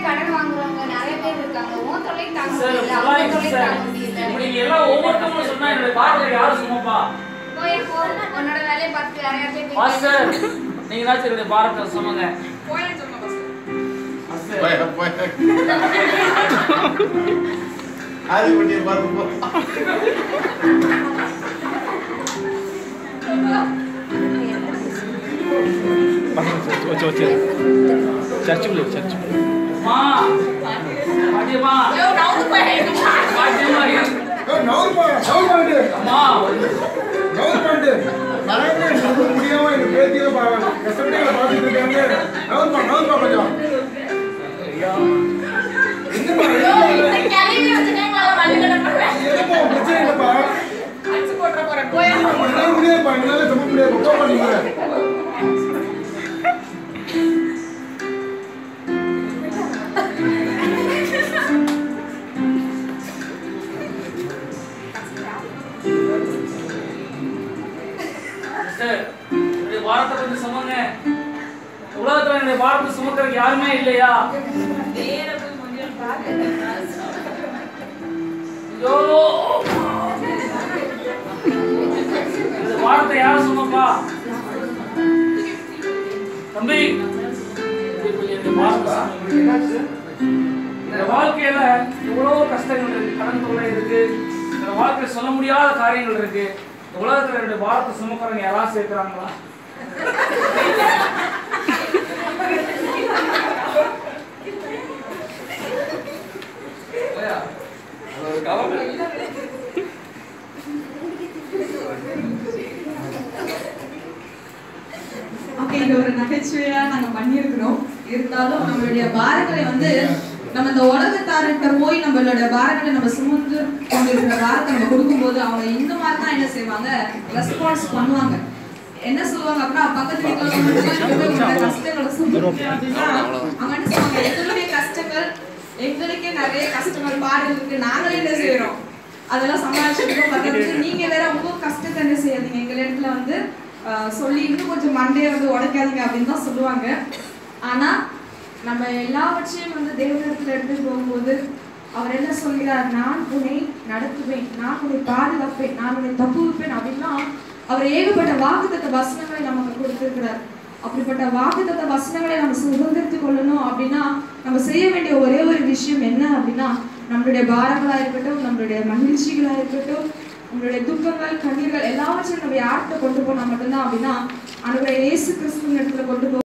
கடன் வாங்குறவங்க நிறைய பேர் இருக்காங்க உன் தொல்லைக்கு தாங்க சார் முடியல அவங்க சொல்லாதீங்க தொல்லைக்கு சார் தாங்க முடியல இப்படி நீங்க எல்லாம் ஒவ்வொருத்தவங்களும் சொன்னா என்னுடைய பாடலை யாரும் சுமப்பா போய் போ உன்னோட வேலையை பார்த்து வேற யார்கிட்டயும் போய் மாஸ்டர் நீங்க தான் என்னுடைய பாரத்தை சுமங்க போயேன்னு சொன்ன ஃபர்ஸ்ட் மாஸ்டர் போய் போய் ஆதி பண்ணிய பாருங்க போ. వచ్చి వచ్చి చర్చిలో చర్చ్ மா பாட்டியம்மா ஐயோ நவுந்து போய் பாட்டியம்மா ஏய், நவுறு போ, நவுறு பண்ணிட்டு, அம்மா நவுறு பண்ணிட்டு. வரவே எனக்கு முடியாம எங்க பேத்தியை பா- கஷ்டப்பட்டு எங்களை பார்த்துட்டு இருக்காங்க. நவுறு போ, நவுறு போ கொஞ்சம். என்னப்பா, இந்த கிளவி வச்சுட்டே மேல வழி கிடப்பேன் என்னப்பா, உன் பிரச்சனை இல்லப்பா. அடிச்சு போட்டுற போறேன் போயா என்னால முடியாதுப்பா, என்னால சுமக்க முடியாதுப்பா. போப்பா நீங்க. சார் என்னுடைய பாரத்தை கொஞ்சம் சுமங்க உலகத்துல என்னுடைய பாரத்தை சுமக்கிறதுக்கு யாருமே இல்லையா நேர போய் முடியும் பாரு ஐயோ இந்த பாரத்தை யார் சுமப்பா தம்பி இப்ப என்னுடைய பாரத்தை சுமங்க. இந்த வாழ்க்கையில எவ்வளவோ கஷ்டங்கள் இருக்கு கடன் தொல்லை இருக்கு இந்த வாழ்க்கையில சொல்ல முடியாத காரியங்கள் இருக்கு இந்த உலகத்துல என்னுடைய பாரத்தை சுமக்கிறவங்க யாராவது சேர்க்கிறாங்களா ஓகே இது ஒரு நகைச்சுவையா நாங்க பண்ணியிருக்கிறோம் இருந்தாலும் நம்மளுடைய பாரங்களை வந்து நம்ம இந்த உலகத்தார்கிட்ட போய் நம்மளோட பாரங்களை நம்ம சுமந்து கொண்டிருக்கிற பாரத்தை நம்ம கொடுக்கும்போது அவங்க இந்த மாதிரி தான் என்ன செய்வாங்க ரெஸ்பான்ஸ் பண்ணுவாங்க என்ன சொல்லுவாங்க அப்படின்னா பக்கத்து வீட்டுல உள்ளவங்க உங்களோட கஷ்டங்களை சொல்லுங்க அப்படின்னா அவங்க என்ன சொல்லுவாங்க எங்களுடைய கஷ்டங்கள் எங்களுக்கே நிறைய கஷ்டங்கள் பாடு இருக்கு நாங்களே என்ன செய்யறோம் அதெல்லாம் சமாளிச்சுட்டு பக்கத்துல நீங்க வேற உங்க கஷ்டத்தை என்ன செய்யாதீங்க எங்க இடத்துல வந்து ஆஹ், சொல்லி இன்னும் கொஞ்சம் மண்டையை வந்து உடைக்காதீங்க அப்படின்னு தான் சொல்லுவாங்க ஆனா நம்ம எல்லாவற்றையும் வந்து தேவனிடத்துல எடுத்து போகும்போது அவர் என்ன சொல்கிறார் நான் உன்னை நடத்துவேன் நான் உன்னை பாதுகாப்பேன் நான் உன்னை தப்புவிப்பேன் அப்படின்னா அவர் ஏகப்பட்ட வாக்குத்தத்த வசனங்களை நமக்கு கொடுத்திருக்கிறார் அப்படிப்பட்ட வாக்குத்தத்த வசனங்களை நம்ம சுதந்திரத்துக் கொள்ளணும் அப்படின்னா நம்ம செய்ய வேண்டிய ஒரே ஒரு விஷயம் என்ன அப்படின்னா நம்மளுடைய பாரங்களா இருக்கட்டும் நம்மளுடைய மகிழ்ச்சிகளா இருக்கட்டும் நம்மளுடைய துக்கங்கள் கண்ணீர்கள் எல்லாவற்றையும் நம்ம யார்கிட்ட கொண்டு போனா மட்டும்தான் அப்படின்னா அன்றைய இயேசு கிறிஸ்துவின் இடத்துல கொண்டு போ